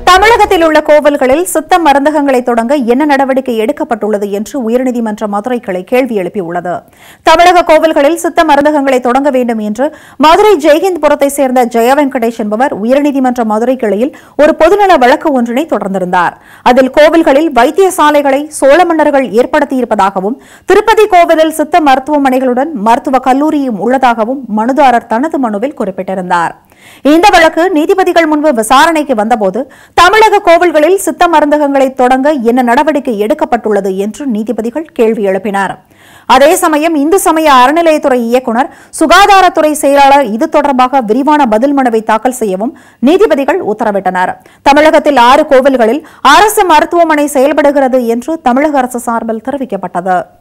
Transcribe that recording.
தமிழகத்தில் உள்ள கோவில்களில் சித்த மருந்தகங்களை தொடங்க என்ன நடவடிக்கை எடுக்கப்பட்டுள்ளது என்று உயர்நீதிமன்ற மதுரை கிளை கேள்வி எழுப்பியுள்ளது தமிழக கோவில்களில் சித்த மருந்தகங்களை தொடங்க வேண்டும் என்று மதுரை ஜெய்ஹிந்த் புரத்தை சேர்ந்த ஜெய வெங்கடேஷ் என்பவர் உயர்நீதிமன்ற மதுரை கிளையில் ஒரு பொதுநல வழக்கு ஒன்றினை தொடர்ந்திருந்தார் அதில் கோவில்களில் வைத்தியசாலைகளை சோழ மன்னர்கள் ஏற்படுத்தியிருப்பதாகவும் திருப்பதி கோவிலில் சித்த மருத்துவமனைகளுடன் மருத்துவ கல்லூரியும் உள்ளதாகவும் மனுதாரர் தனது மனுவில் குறிப்பிட்டிருந்தார் இந்த வழக்கு நீதிபதிகள் முன்பு விசாரணைக்கு வந்தபோது தமிழக கோவில்களில் சித்த மருந்தகங்களை தொடங்க என்ன நடவடிக்கை எடுக்கப்பட்டுள்ளது என்று நீதிபதிகள் கேள்வி எழுப்பினர் அதே சமயம் இந்து சமய அறநிலையத்துறை இயக்குநர் சுகாதாரத்துறை செயலாளர் இது தொடர்பாக விரிவான பதில் மனுவை தாக்கல் செய்யவும் நீதிபதிகள் உத்தரவிட்டனர் தமிழகத்தில் ஆறு கோவில்களில் அரசு மருத்துவமனை செயல்படுகிறது என்று தமிழக அரசு சார்பில் தெரிவிக்கப்பட்டது